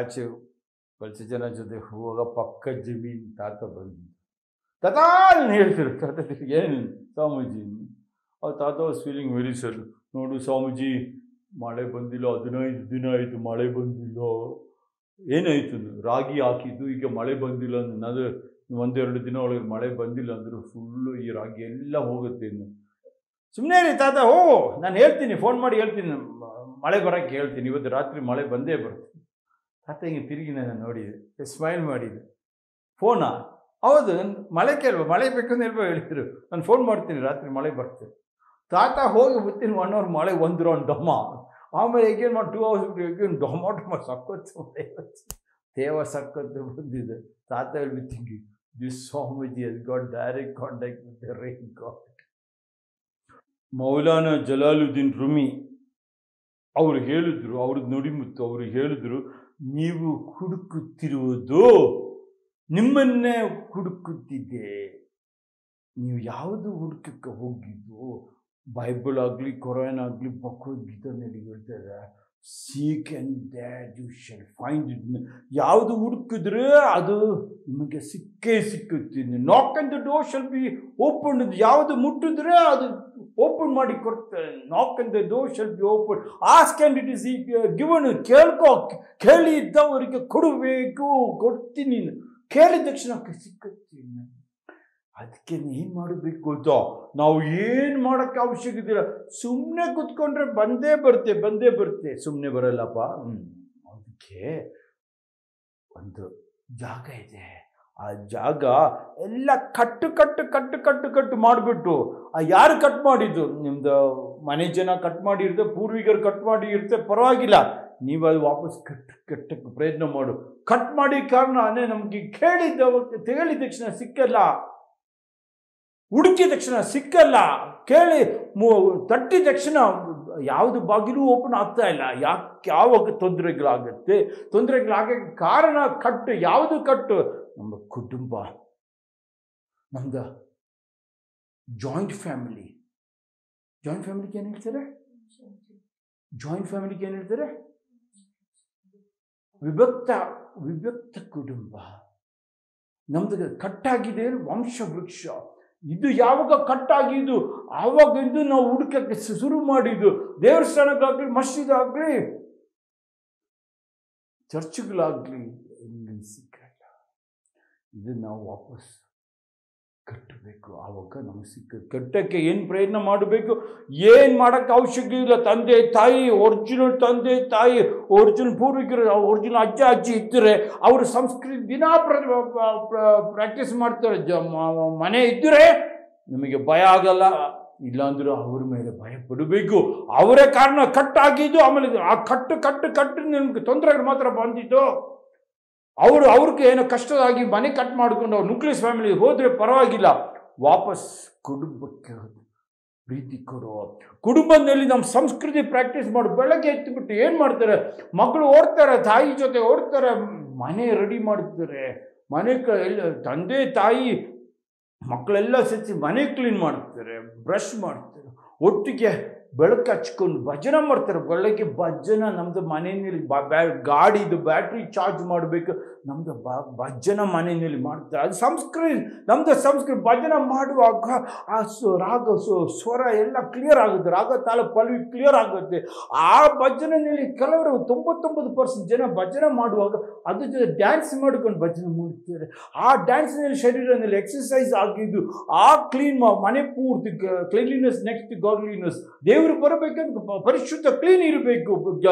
ಆಚೆ ಕಳ್ಸಿ ಜನ ಜೊತೆ ಹೋಗುವಾಗ ಪಕ್ಕ ಜಮೀನ್ ತಾತ ಬಂದಿದ್ದು ತಾತ ನೀನು ಹೇಳ್ತಿರು ತಾತ ಏನು ಸ್ವಾಮೀಜಿ ಆ ತಾತ ವಾಸ್ ಫೀಲಿಂಗ್ ವೆರಿ ಸರ್ ನೋಡು ಸ್ವಾಮೀಜಿ ಮಳೆ ಬಂದಿಲ್ಲ ಹದಿನೈದು ದಿನ ಆಯಿತು ಮಳೆ ಬಂದಿಲ್ಲ ಏನಾಯಿತು ರಾಗಿ ಹಾಕಿದ್ದು ಈಗ ಮಳೆ ಬಂದಿಲ್ಲ ಅನ್ನೋದು ಒಂದೆರಡು ದಿನ ಒಳಗೆ ಮಳೆ ಬಂದಿಲ್ಲ ಅಂದರೂ ಫುಲ್ಲು ಈ ರಾಗಿ ಎಲ್ಲ ಹೋಗುತ್ತೆ ಇನ್ನು ಸುಮ್ಮನೆ ರೀ ತಾತ ಓ ನಾನು ಹೇಳ್ತೀನಿ ಫೋನ್ ಮಾಡಿ ಹೇಳ್ತೀನಿ ಮ- ಮಳೆ ಬರೋಕ್ಕೆ ಹೇಳ್ತೀನಿ ಇವತ್ತು ರಾತ್ರಿ ಮಳೆ ಬಂದೇ ಬರುತ್ತೆ ತಾತ ಹಿಂಗೆ ತಿರುಗಿ ನಾನು ನೋಡಿದೆ ಸ್ಮೈಲ್ ಮಾಡಿದೆ ಫೋನಾ ಹೌದು ನನ್ ಮಳೆ ಕೇಳುವ ಮಳೆ ಬೇಕಂತ ಹೇಳ್ಬೋ ಹೇಳ್ತಿರು ನಾನು ಫೋನ್ ಮಾಡ್ತೀನಿ ರಾತ್ರಿ ಮಳೆ ಬರ್ತದೆ ತಾತ ಹೋಗಿ ಬಿತ್ತಿನ ಒನ್ ಅವರ್ ಮಳೆ ಒಂದು ರೌಂಡ್ ಡಮ್ಮ ಆಮೇಲೆ ಎಗೇನ್ ಮಾಡಿ ಟೂ ಅವರ್ಸ್ ಎಗೇನ್ ಡೊಮ ಡೊಮ ಸಕ್ಕತ್ತು ಮಳೆ ಬಂತು. ತೇವ ಸಕ್ಕತ್ತು ಬಂದಿದೆ ತಾತ ಹೇಳ್ಬಿಟ್ಟಿಂಗಿ this Swamiji has got direct contact with the rain god Maulana Jalaluddin Rumi ಅವರು ಹೇಳಿದ್ರು ಅವ್ರದ್ದು ನುಡಿಮುತ್ತು ಅವರು ಹೇಳಿದ್ರು ನೀವು ಹುಡುಕುತ್ತಿರುವುದು ನಿಮ್ಮನ್ನೇ ಹುಡುಕುತ್ತಿದೆ ನೀವು ಯಾವುದು ಹುಡುಕಕ್ಕೆ ಹೋಗಿದ್ದು ಬೈಬಲ್ ಆಗಲಿ ಕೊರೋನಾ ಆಗಲಿ ಭಗವದ್ಗೀತೆನಲ್ಲಿ ಹೇಳ್ತಾರೆ seek and that you shall find it ಯಾವುದು ಹುಡುಕಿದ್ರೆ ಅದು ನಿಮಗೆ ಸಿಕ್ಕೇ ಸಿಕ್ಕುತ್ತೆ knock on the door shall be open ಯಾವುದು ಮುಟ್ಟಿದ್ರೆ ಅದು ಓಪನ್ ಮಾಡಿ ಕೊಡ್ತಾರೆ knock on the door shall be open ask and it is given ಕೇಳ್ಕೊ ಕೇಳಿ ಇದ್ದವರಿಗೆ ಕೊಡಬೇಕು ಕೊಡ್ತೀನಿ ಕೇಳಿದ ತಕ್ಷಣ ಸಿಕ್ಕುತ್ತೀನಿ ಅದಕ್ಕೆ ಏನು ಮಾಡಬೇಕು ಗೊತ್ತೋ ನಾವು ಏನು ಮಾಡೋಕ್ಕೆ ಅವಶ್ಯಕತೆ ಇಲ್ಲ ಸುಮ್ಮನೆ ಕೂತ್ಕೊಂಡ್ರೆ ಬಂದೇ ಬರುತ್ತೆ ಬಂದೇ ಬರುತ್ತೆ ಸುಮ್ಮನೆ ಬರಲ್ಲಪ್ಪ ಹ್ಞೂ ಅದಕ್ಕೆ ಒಂದು ಜಾಗ ಇದೆ ಆ ಜಾಗ ಎಲ್ಲ ಕಟ್ಟು ಕಟ್ಟು ಕಟ್ಟು ಕಟ್ಟು ಕಟ್ಟು ಮಾಡಿಬಿಟ್ಟು ಆ ಯಾರು ಕಟ್ ಮಾಡಿದ್ದು ನಿಮ್ದು ಮನೆ ಜನ ಕಟ್ ಮಾಡಿರ್ತೆ ಪೂರ್ವಿಕರು ಕಟ್ ಮಾಡಿ ಇರ್ತೆ ಪರವಾಗಿಲ್ಲ ನೀವು ಅದು ವಾಪಸ್ ಕಟ್ ಕಟ್ಟಕ್ಕೆ ಪ್ರಯತ್ನ ಮಾಡು ಕಟ್ ಮಾಡಿ ಕಾರಣ ಅದೇ ನಮಗೆ ಕೇಳಿದ್ದ ಕೇಳಿದ ತಕ್ಷಣ ಸಿಕ್ಕಲ್ಲ ಹುಡುಕಿದ ತಕ್ಷಣ ಸಿಕ್ಕಲ್ಲ ಕೇಳಿ ಮು ತಟ್ಟಿದ ತಕ್ಷಣ ಯಾವುದು ಬಾಗಿಲು ಓಪನ್ ಆಗ್ತಾ ಇಲ್ಲ ಯಾಕೆ ಯಾವಾಗ ತೊಂದರೆಗಳಾಗುತ್ತೆ ತೊಂದರೆಗಳಾಗಕ್ಕೆ ಕಾರಣ ಕಟ್ಟು ಯಾವುದು ಕಟ್ಟು ನಮ್ಮ ಕುಟುಂಬ ನಮ್ದು ಜಾಯಿಂಟ್ ಫ್ಯಾಮಿಲಿ ಜಾಯಿಂಟ್ ಫ್ಯಾಮಿಲಿಗೆ ಏನು ಹೇಳ್ತಾರೆ ಜಾಯಿಂಟ್ ಫ್ಯಾಮಿಲಿಗೆ ಏನು ಹೇಳ್ತಾರೆ ವಿಭಕ್ತ ವಿಭಕ್ತ ಕುಟುಂಬ ನಮ್ದು ಕಟ್ಟಾಗಿದೆ ವಂಶ ವೃಕ್ಷ ಇದು ಯಾವಾಗ ಕಟ್ಟಾಗಿದ್ದು ಆವಾಗಿಂದು ನಾವು ಹುಡುಕಕ್ಕೆ ಶು- ಶುರು ಮಾಡಿದ್ದು ದೇವಸ್ಥಾನಕ್ಕಾಗಲಿ ಮಸ್ಜಿದ್ ಆಗಲಿ ಚರ್ಚ್ಗಳಾಗಲಿ ಎಲ್ಲಿ ಸಿಕ್ಕಲ್ಲ ಇದು ನಾವು ವಾಪಸ್ ಕಟ್ಟಬೇಕು ಆವಾಗ ನಮಗೆ ಸಿಕ್ಕ ಕಟ್ಟಕ್ಕೆ ಏನು ಪ್ರಯತ್ನ ಮಾಡಬೇಕು ಏನು ಮಾಡೋಕ್ಕೆ ಅವಶ್ಯಕ ಇಲ್ಲ ತಂದೆ ತಾಯಿ ಒರಿಜಿನಲ್ ತಂದೆ ತಾಯಿ ಒರಿಜಿನಲ್ ಪೂರ್ವಿಕರು ಒರಿಜಿನಲ್ ಅಜ್ಜ ಅಜ್ಜಿ ಇದ್ದರೆ ಅವರು ಸಂಸ್ಕೃತಿ ದಿನ ಪ್ರಾಕ್ಟೀಸ್ ಮಾಡ್ತಾರೆ ಜ ಮ- ಮನೆ ಇದ್ದರೆ ನಿಮಗೆ ಭಯ ಆಗಲ್ಲ ಇಲ್ಲಾಂದ್ರೂ ಅವ್ರ ಮೇಲೆ ಭಯ ಪಡಬೇಕು ಅವರೇ ಕಾರಣ ಕಟ್ಟಾಗಿದ್ದು ಆಮೇಲೆ ಆ ಕಟ್ಟು ಕಟ್ಟು ಕಟ್ಟು ನಿಮ್ಗೆ ತೊಂದರೆಗಳು ಮಾತ್ರ ಬಂದಿದ್ದು ಅವರು ಅವ್ರಿಗೆ ಏನೋ ಕಷ್ಟದಾಗಿ ಮನೆ ಕಟ್ ಮಾಡ್ಕೊಂಡು ಅವ್ರು ನ್ಯೂಕ್ಲಿಯಸ್ ಫ್ಯಾಮಿಲಿ ಹೋದರೆ ಪರವಾಗಿಲ್ಲ ವಾಪಸ್ ಕುಟುಂಬಕ್ಕೆ ಪ್ರೀತಿ ಕೊಡು ಕುಟುಂಬದಲ್ಲಿ ನಮ್ಮ ಸಂಸ್ಕೃತಿ ಪ್ರಾಕ್ಟೀಸ್ ಮಾಡು ಬೆಳಗ್ಗೆ ಎದ್ದುಬಿಟ್ಟು ಏನು ಮಾಡ್ತಾರೆ ಮಕ್ಕಳು ಓಡ್ತಾರೆ ತಾಯಿ ಜೊತೆ ಓಡ್ತಾರೆ ಮನೆ ರೆಡಿ ಮಾಡ್ತಾರೆ ಮನೆ ಕ ಎಲ್ಲ ತಂದೆ ತಾಯಿ ಮಕ್ಕಳೆಲ್ಲ ಸೇರಿಸಿ ಮನೆ ಕ್ಲೀನ್ ಮಾಡ್ತಾರೆ ಬ್ರಷ್ ಮಾಡ್ತಾರೆ ಒಟ್ಟಿಗೆ ಬೆಳಕು ಹಚ್ಕೊಂಡು ಭಜನೆ ಮಾಡ್ತಾರೆ ಬೆಳಗ್ಗೆ ಭಜನೆ ನಮ್ಮದು ಮನೆಯಲ್ಲಿ ಬ ಬ್ಯಾ ಗಾಡಿದು ಬ್ಯಾಟ್ರಿ ಚಾರ್ಜ್ ಮಾಡಬೇಕು ನಮ್ಮದು ಬ ಭಜನೆ ಮನೆಯಲ್ಲಿ ಮಾಡ್ತಾರೆ ಅದು ಸಂಸ್ಕೃತಿ ನಮ್ಮದು ಸಂಸ್ಕೃತಿ ಭಜನೆ ಮಾಡುವಾಗ ಆ ಸು ರಾಗ ಸು ಸ್ವರ ಎಲ್ಲ ಕ್ಲಿಯರ್ ಆಗುತ್ತೆ ರಾಗ ತಾಳ ಪಲ್ವಿ ಕ್ಲಿಯರ್ ಆಗುತ್ತೆ ಆ ಭಜನೆಯಲ್ಲಿ ಕೆಲವರು ತೊಂಬತ್ತೊಂಬತ್ತು ಪರ್ಸೆಂಟ್ ಜನ ಭಜನೆ ಮಾಡುವಾಗ ಅದ್ರ ಜೊತೆ ಡ್ಯಾನ್ಸ್ ಮಾಡ್ಕೊಂಡು ಭಜನೆ ಮಾಡ್ತಾರೆ ಆ ಡ್ಯಾನ್ಸ್ನಲ್ಲಿ ಶರೀರದಲ್ಲಿ ಎಕ್ಸಸೈಸ್ ಆಗಿದ್ದು ಆ ಕ್ಲೀನ್ ಮನೆ ಪೂರ್ತಿ ಕ್ಲೀನ್ಲಿನೆಸ್ ನೆಕ್ಸ್ಟ್ ಗಾಡ್ಲಿನೆಸ್ ದೇವರು ಬರಬೇಕಂತ ಪ- ಪರಿಶುದ್ಧ ಕ್ಲೀನ್ ಇರಬೇಕು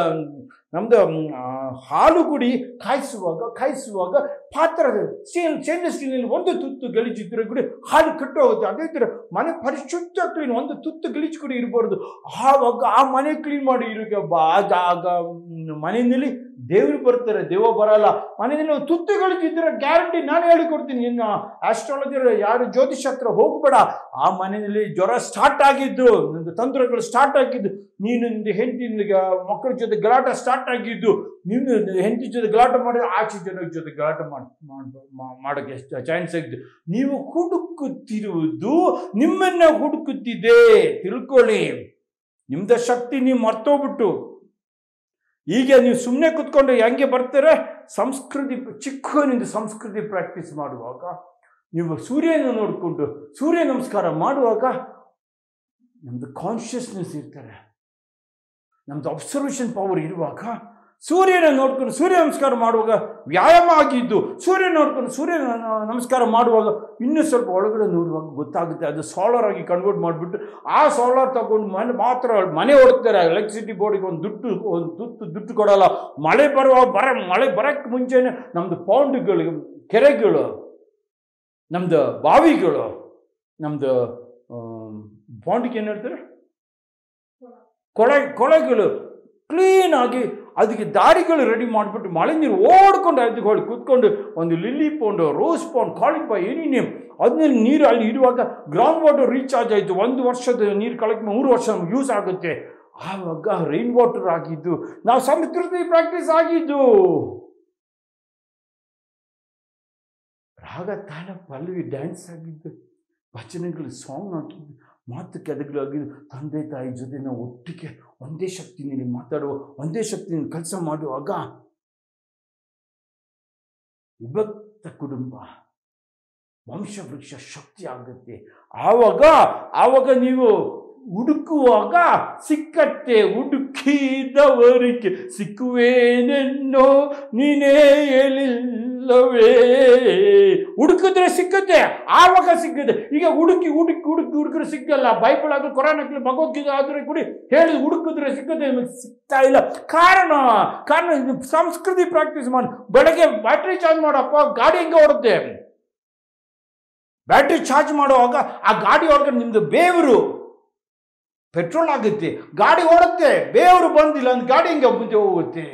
ನಮ್ದು ಮ್, ಆ, ಹಾಲು ಕುಡಿ ಕಾಯಿಸುವಾಗ ಕಾಯಿಸುವಾಗ ಪಾತ್ರದ ಸ್ಟೀಲ್ ಸ್ಟೇನ್ಲೆಸ್ ಸ್ಟೀಲ್ನಲ್ಲಿ ಒಂದು ತುತ್ತು ಗಲೀಜಿದ್ರೆ ಕೂಡ ಹಾಲು ಕಟ್ಟು ಹೋಗುತ್ತೆ ಅದೇ ಥರ ಮನೆ ಪರಿಶುದ್ಧ ಕ್ಲೀನ್ ಒಂದು ತುತ್ತು ಗಲೀಜು ಕೂಡ ಇರಬಾರ್ದು ಆವಾಗ ಆ ಮನೆ ಕ್ಲೀನ್ ಮಾಡಿ ಇರೋಕೆ ಬಾ ಆಗ ಮ್, ಮನೆಯಲ್ಲಿ ದೇವರು ಬರ್ತಾರೆ ದೇವ ಬರಲ್ಲ ಮನೆಯಲ್ಲಿ ಒಂದು ತುತ್ತು ಗಲೀಜಿದ್ರೆ ಗ್ಯಾರಂಟಿ ನಾನು ಹೇಳಿಕೊಡ್ತೀನಿ ಇನ್ನು ಆಸ್ಟ್ರಾಲಜರ್ ಯಾರು ಜ್ಯೋತಿಷ್ ಹತ್ರ ಹೋಗ್ಬೇಡ ಆ ಮನೆಯಲ್ಲಿ ಜ್ವರ ಸ್ಟಾರ್ಟ್ ಆಗಿದ್ದು ನಿಂದು ತೊಂದರೆಗಳು ಸ್ಟಾರ್ಟ್ ಆಗಿದ್ದು ನೀನು ನಿಂದು ಹೆಂಡತಿ ಮಕ್ಕಳ ಜೊತೆ ಗಲಾಟ ಸ್ಟಾರ್ಟ್ ಆಗಿದ್ದು ನೀನು ಹೆಂಡತಿ ಜೊತೆ ಗಲಾಟೆ ಮಾಡಿ ಆಚೆ ಜನರ ಜೊತೆ ಗಲಾಟೆ ಮಾಡಿ ಮಾಡೋಕ್ಕೆ ಎಷ್ಟು ಚಾನ್ಸ್ ಆಗಿದೆ ನೀವು ಹುಡುಕುತ್ತಿರುವುದು ನಿಮ್ಮನ್ನ ಹುಡುಕುತ್ತಿದೆ ತಿಳ್ಕೊಳ್ಳಿ ನಿಮ್ದ ಶಕ್ತಿ ನೀವು ಮರ್ತೋಗ್ಬಿಟ್ಟು ಈಗ ನೀವು ಸುಮ್ಮನೆ ಕೂತ್ಕೊಂಡು ಹೆಂಗೆ ಬರ್ತಾರೆ ಸಂಸ್ಕೃತಿ ಚಿಕ್ಕವನಿಂದ ಸಂಸ್ಕೃತಿ ಪ್ರಾಕ್ಟೀಸ್ ಮಾಡುವಾಗ ನೀವು ಸೂರ್ಯನ ನೋಡಿಕೊಂಡು ಸೂರ್ಯ ನಮಸ್ಕಾರ ಮಾಡುವಾಗ ನಮ್ಮದು ಕಾನ್ಷಿಯಸ್ನೆಸ್ ಇರ್ತಾರೆ ನಮ್ಮದು ಅಬ್ಸರ್ವೇಷನ್ ಪವರ್ ಇರುವಾಗ ಸೂರ್ಯನ ನೋಡ್ಕೊಂಡು ಸೂರ್ಯ ನಮಸ್ಕಾರ ಮಾಡುವಾಗ ವ್ಯಾಯಾಮ ಆಗಿದ್ದು ಸೂರ್ಯ ನೋಡ್ಕೊಂಡು ಸೂರ್ಯ ನ- ನಮಸ್ಕಾರ ಮಾಡುವಾಗ ಇನ್ನೂ ಸ್ವಲ್ಪ ಒಳಗಡೆ ನೋಡುವಾಗ ಗೊತ್ತಾಗುತ್ತೆ ಅದು ಸೋಲಾರ್ ಆಗಿ ಕನ್ವರ್ಟ್ ಮಾಡಿಬಿಟ್ಟು ಆ ಸೋಲಾರ್ ತಗೊಂಡು ಮನೆ ಮಾತ್ರ ಮನೆ ಹೊಡ್ತಾರೆ ಎಲೆಕ್ಟ್ರಿಸಿಟಿ ಬೋರ್ಡಿಗೆ ಒಂದು ದುಡ್ಡು ಒಂದು ದುಡ್ಡು ದುಡ್ಡು ಕೊಡಲ್ಲ ಮಳೆ ಬರುವ ಬರ ಮಳೆ ಬರೋಕ್ಕೆ ಮುಂಚೆನೆ ನಮ್ಮದು ಪೌಂಡ್ಗಳು ಕೆರೆಗಳು ನಮ್ಮದು ಬಾವಿಗಳು ನಮ್ಮದು ಬಾಂಡಿಗೆ ಏನು ಹೇಳ್ತಾರೆ ಕೊಳೆ ಕೊಳೆಗಳು ಕ್ಲೀನಾಗಿ ಅದಕ್ಕೆ ದಾರಿಗಳು ರೆಡಿ ಮಾಡಿಬಿಟ್ಟು ಮಳೆ ನೀರು ಓಡ್ಕೊಂಡು ಅದಕ್ಕೆ ಹೊಳಿ ಕೂತ್ಕೊಂಡು ಒಂದು ಲಿಲ್ಲಿ ಪೌಂಡು ರೋಸ್ ಪೌಂಡ್ ಕಾಳಿಪ ಏನೇನು ಅದನ್ನಲ್ಲಿ ನೀರು ಅಲ್ಲಿ ಇರುವಾಗ ಗ್ರೌಂಡ್ ವಾಟರ್ ರೀಚಾರ್ಜ್ ಆಯಿತು ಒಂದು ವರ್ಷದ ನೀರು ಕಳೆಕ್ಟ್ ಮೂರು ವರ್ಷ ನಮ್ಗೆ ಯೂಸ್ ಆಗುತ್ತೆ ಆವಾಗ ರೈನ್ ವಾಟರ್ ಆಗಿದ್ದು ನಾವು ಸಂಸ್ಕೃತಿ ಪ್ರಾಕ್ಟೀಸ್ ಆಗಿದ್ದು ರಾಗ ತಾಳ ಪಲ್ಲವಿ ಡ್ಯಾನ್ಸ್ ಆಗಿದ್ದು ಭಜನೆಗಳು ಸಾಂಗ್ ಆಗಿದ್ದು ಮಾತು ಕೆದಗಳಾಗಿದ್ದು ತಂದೆ ತಾಯಿ ಜೊತೆ ನಾವು ಒಟ್ಟಿಗೆ ಒಂದೇ ಶಕ್ತಿನಲ್ಲಿ ಮಾತಾಡುವ ಒಂದೇ ಶಕ್ತಿನಲ್ಲಿ ಕೆಲಸ ಮಾಡುವಾಗ ವಿಭಕ್ತ ಕುಟುಂಬ ವಂಶವೃಕ್ಷ ಶಕ್ತಿ ಆಗುತ್ತೆ ಆವಾಗ ಆವಾಗ ನೀವು ಹುಡುಕುವಾಗ ಸಿಕ್ಕತ್ತೆ ಹುಡುಕಿದವರಿಗೆ ಸಿಕ್ಕುವೇನೆನ್ನೋ ನೀನೇ ಹೇಳಿಲ್ಲವೇ ಹುಡುಕಿದ್ರೆ ಸಿಕ್ಕತ್ತೆ ಆವಾಗ ಸಿಕ್ಕತ್ತೆ ಈಗ ಹುಡುಕಿ ಹುಡುಕಿ ಹುಡುಕಿ ಹುಡುಕಿದ್ರೆ ಸಿಕ್ಕಲ್ಲ ಬೈಬಲ್ ಆದ್ರೂ ಕೊರೋನಾ ಭಗವದ್ಗೀತೆ ಆದ್ರೆ ಕೂಡ ಹೇಳಿ ಹುಡುಕಿದ್ರೆ ಸಿಕ್ಕತ್ತೆ ನಿಮಗೆ ಸಿಗ್ತಾ ಇಲ್ಲ ಕಾರಣ ಕಾರಣ ಇದು ಸಂಸ್ಕೃತಿ ಪ್ರಾಕ್ಟೀಸ್ ಮಾಡಿ ಬೆಳಗ್ಗೆ ಬ್ಯಾಟ್ರಿ ಚಾರ್ಜ್ ಮಾಡಪ್ಪ ಗಾಡಿ ಹೆಂಗೆ ಓಡುತ್ತೆ ಬ್ಯಾಟ್ರಿ ಚಾರ್ಜ್ ಮಾಡುವಾಗ ಆ ಗಾಡಿ ಒಳಗಡೆ ನಿಮ್ದು ಬೇವರು ಪೆಟ್ರೋಲ್ ಆಗುತ್ತೆ ಗಾಡಿ ಓಡುತ್ತೆ ಬೇವರು ಬಂದಿಲ್ಲ ಅಂದ್ರೆ ಗಾಡಿ ಹೆಂಗೆ ಮುಂದೆ ಹೋಗುತ್ತೆ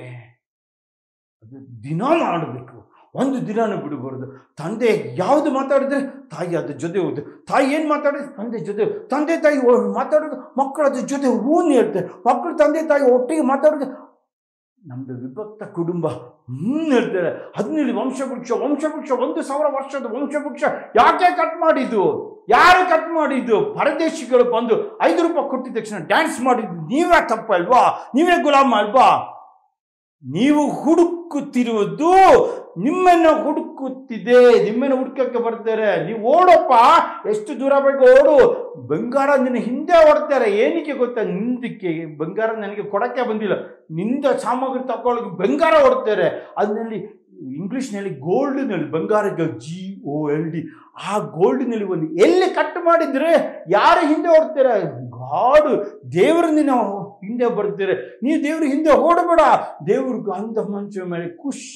ಅದು ದಿನ ಮಾಡಬೇಕು ಒಂದು ದಿನಾನು ಬಿಡಬಾರ್ದು ತಂದೆ ಯಾವುದು ಮಾತಾಡಿದ್ರೆ ತಾಯಿ ಅದ್ರ ಜೊತೆ ಹೋಗುತ್ತೆ ತಾಯಿ ಏನು ಮಾತಾಡಿದ್ರೆ ತಂದೆ ಜೊತೆ ತಂದೆ ತಾಯಿ ಓ- ಮಾತಾಡೋದು ಮಕ್ಕಳು ಅದ್ರ ಜೊತೆ ಹೂನ್ ಹೇಳ್ತಾರೆ ಮಕ್ಕಳು ತಂದೆ ತಾಯಿ ಒಟ್ಟಿಗೆ ಮಾತಾಡೋದು ನಮ್ದು ವಿಭಕ್ತ ಕುಟುಂಬ ಹ್ಮ್ ಹೇಳ್ತಾರೆ ಹದಿನೇಳು ವಂಶವೃಕ್ಷ ವಂಶವೃಕ್ಷ ಒಂದು ಸಾವಿರ ವರ್ಷದ ವಂಶವೃಕ್ಷ ಯಾಕೆ ಕಟ್ ಮಾಡಿದ್ದು ಯಾರು ಕಟ್ ಮಾಡಿದ್ದು ಪರದೇಶಿಗಳು ಬಂದು ಐದು ರೂಪಾಯಿ ಕೊಟ್ಟಿದ ತಕ್ಷಣ ಡ್ಯಾನ್ಸ್ ಮಾಡಿದ್ದು ನೀವೇ ತಪ್ಪಲ್ವಾ ನೀವೇ ಗುಲಾಮ ಅಲ್ವಾ ನೀವು ಹುಡುಕುತ್ತಿರುವುದು ನಿಮ್ಮನ್ನು ಹುಡುಕುತ್ತಿದೆ ನಿಮ್ಮನ್ನು ಹುಡುಕಕ್ಕೆ ಬರ್ತಾರೆ ನೀವು ಓಡಪ್ಪ ಎಷ್ಟು ದೂರ ಬೇಕು ಓಡು ಬಂಗಾರ ನಿನ್ನ ಹಿಂದೆ ಓಡ್ತಾರೆ ಏನಕ್ಕೆ ಗೊತ್ತಾ ನಿಂದಕ್ಕೆ ಬಂಗಾರ ನನಗೆ ಕೊಡಕ್ಕೆ ಬಂದಿಲ್ಲ ನಿಂದ ಸಾಮಗ್ರಿ ತಗೊಳ್ಳೋಕೆ ಬಂಗಾರ ಓಡ್ತಾರೆ ಅದರಲ್ಲಿ ಇಂಗ್ಲೀಷ್ನಲ್ಲಿ ಗೋಲ್ಡ್ನಲ್ಲಿ ಬಂಗಾರಕ್ಕೆ ಜಿ ಓ ಎಲ್ ಡಿ ಆ ಗೋಲ್ಡ್ನಲ್ಲಿ ಒಂದು ಎಲ್ಲಿ ಕಟ್ ಮಾಡಿದ್ರೆ ಯಾರು ಹಿಂದೆ ಓಡ್ತಾರೆ ಗಾಡು ದೇವರಿಂದ ನಾವು ಹಿಂದೆ ಬರ್ತಾರೆ ನೀವು ದೇವ್ರ ಹಿಂದೆ ಓಡಬೇಡ ದೇವ್ರಿಗೆ ಅಂದ ಮಂಚ ಮೇಲೆ ಖುಷಿ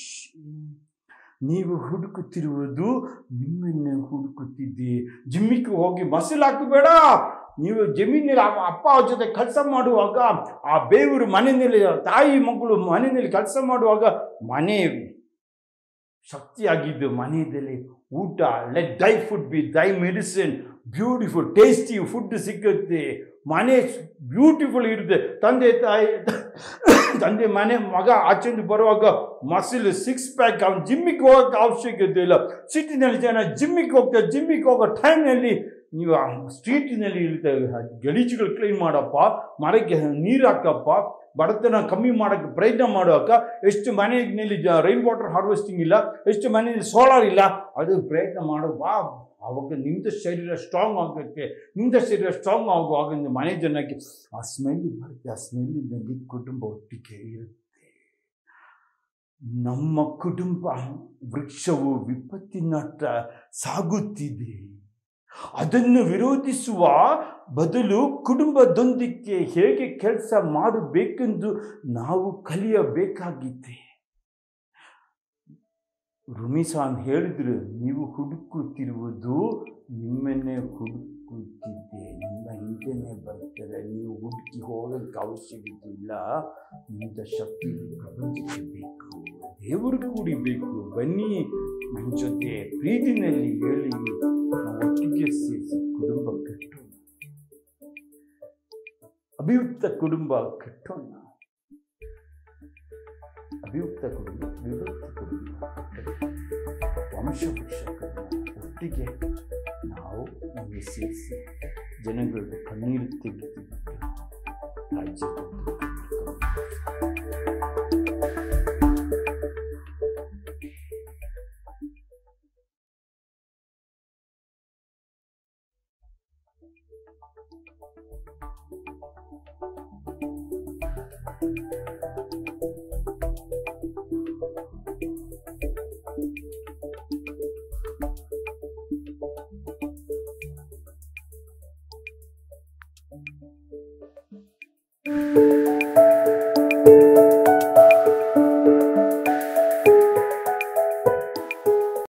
ನೀವು ಹುಡುಕುತ್ತಿರುವುದು ನಿಮ್ಮನ್ನೇ ಹುಡುಕುತ್ತಿದ್ದೆ ಜಿಮ್ಮಿಗೆ ಹೋಗಿ ಮಸಲ್ ಹಾಕಬೇಡ ನೀವು ಜಮೀನಲ್ಲಿ ಅವ- ಅಪ್ಪ ಅವ್ರ ಜೊತೆ ಕೆಲಸ ಮಾಡುವಾಗ ಆ ಬೇವರು ಮನೆಯಲ್ಲಿ ತಾಯಿ ಮಗಳು ಮನೆಯಲ್ಲಿ ಕೆಲಸ ಮಾಡುವಾಗ ಮನೆ ಶಕ್ತಿಯಾಗಿದ್ದು ಮನೆಯಲ್ಲಿ ಊಟ let thy food be thy medicine beautiful tasty food ಸಿಗುತ್ತೆ ಮನೆ ಬ್ಯೂಟಿಫುಲ್ ಇರುತ್ತೆ ತಂದೆ ತಾಯಿ ತಂದೆ ಮನೆ ಮಗ ಆಚೆಂದು ಬರುವಾಗ ಮಸಿಲ್ ಸಿಕ್ಸ್ ಪ್ಯಾಕ್ ಅವ್ನು ಜಿಮ್ಮಿಗೆ ಹೋಗೋಕ್ಕೆ ಅವಶ್ಯಕತೆ ಇಲ್ಲ ಸಿಟಿನಲ್ಲಿ ಜನ ಜಿಮ್ಮಿಗೆ ಹೋಗ್ತಾರೆ ಜಿಮ್ಮಿಗೆ ಹೋಗೋ ಟೈಮ್ನಲ್ಲಿ ನೀವು ಆ ಸ್ಟ್ರೀಟಿನಲ್ಲಿ ಇರ್ತವೆ ಗಲೀಜುಗಳು ಕ್ಲೀನ್ ಮಾಡಪ್ಪ ಮರಕ್ಕೆ ನೀರು ಹಾಕಪ್ಪ ಬಡತನ ಕಮ್ಮಿ ಮಾಡೋಕ್ಕೆ ಪ್ರಯತ್ನ ಮಾಡುವಾಗ ಎಷ್ಟು ಮನೆಯಲ್ಲಿ ರೈನ್ ವಾಟರ್ ಹಾರ್ವೆಸ್ಟಿಂಗ್ ಇಲ್ಲ ಎಷ್ಟು ಮನೆಯಲ್ಲಿ ಸೋಲಾರ್ ಇಲ್ಲ ಅದು ಪ್ರಯತ್ನ ಮಾಡು ಬಾ ಆವಾಗ ನಿಂದ ಶರೀರ ಸ್ಟ್ರಾಂಗ್ ಆಗುತ್ತೆ ನಿಂದ ಶರೀರ ಸ್ಟ್ರಾಂಗ್ ಆಗುವಾಗ ನಿಮ್ಮ ಮನೆ ಜನಕ್ಕೆ ಆ ಸ್ಮೆಲ್ ಬರುತ್ತೆ ಆ ಸ್ಮೆಲ್ಲಿನಲ್ಲಿ ಕುಟುಂಬ ಒಟ್ಟಿಗೆ ಇರುತ್ತೆ ನಮ್ಮ ಕುಟುಂಬ ವೃಕ್ಷವು ವಿಪತ್ತಿನತ್ತ ಸಾಗುತ್ತಿದೆ ಅದನ್ನು ವಿರೋಧಿಸುವ ಬದಲು ಕುಟುಂಬದೊಂದಿಗೆ ಹೇಗೆ ಕೆಲಸ ಮಾಡಬೇಕೆಂದು ನಾವು ಕಲಿಯಬೇಕಾಗಿದೆ ರುಮಿಸಾನ್ ಹೇಳಿದ್ರು ನೀವು ಹುಡುಕುತ್ತಿರುವುದು ನಿಮ್ಮನ್ನೇ ಹುಡುಕುತ್ತಿದ್ದೆ ನಿಮ್ಮ ಹಿಂದೆನೇ ಬರ್ತಾರೆ ನೀವು ಹುಡುಕಿ ಹೋಗಕ್ಕೆ ಅವಶ್ಯಕತೆ ಇಲ್ಲ ಇಂಥ ಶಕ್ತಿ ಪ್ರಪಂಚಕ್ಕೆ ಬೇಕು ದೇವರು ಕುಡಿಬೇಕು ಬನ್ನಿ ನನ್ನ ಜೊತೆ ಪ್ರೀತಿನಲ್ಲಿ ಹೇಳಿ ನಾವು ಒಟ್ಟಿಗೆ ಸೇರಿಸಿ ಕುಟುಂಬ ಕಟ್ಟೋಣ ಅಭಿಯುಕ್ತ ಕುಟುಂಬ ಕಟ್ಟೋಣ ಅಭಿಯುಕ್ತ ಕುಟುಂಬ ವಿಭಕ್ತ ಕುಟುಂಬ ವಂಶವೃಕ್ಷ ಕುಟುಂಬ ಒಟ್ಟಿಗೆ ನಾವು ನಮಗೆ ಸೇರಿಸಿ ಜನಗಳು ಕಣ್ಣೀರು ತೆಗೆದು ರಾಜ್ಯದ ದುಃಖ